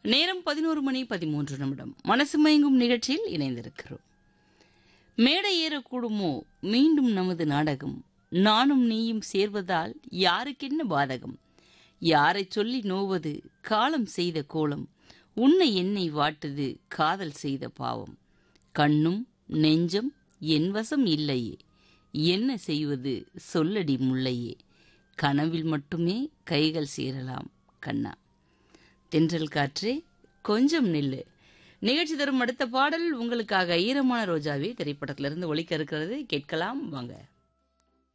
நேரம் பதினோரு மணி பதிமூன்று நிமிடம் மனசு மயங்கும் நிகழ்ச்சியில் இணைந்திருக்கிறோம் மேடை ஏறக்கூடுமோ மீண்டும் நமது நாடகம் நானும் நீயும் சேர்வதால் யாருக்கென்ன பாதகம் யாரைச் சொல்லி நோவது காலம் செய்த கோலம் உன்னை என்னை வாட்டுது காதல் செய்த பாவம் கண்ணும் நெஞ்சம் என் வசம் இல்லையே என்ன செய்வது சொல்லடி முல்லையே கனவில் மட்டுமே கைகள் சேரலாம் கண்ணா தென்றல் காற்றே கொஞ்சம் நில்லு நிகழ்ச்சி தரும் அடுத்த பாடல் உங்களுக்காக ஈரமான ரோஜாவே திரைப்படத்திலிருந்து ஒலிக்க இருக்கிறது கேட்கலாம் வாங்க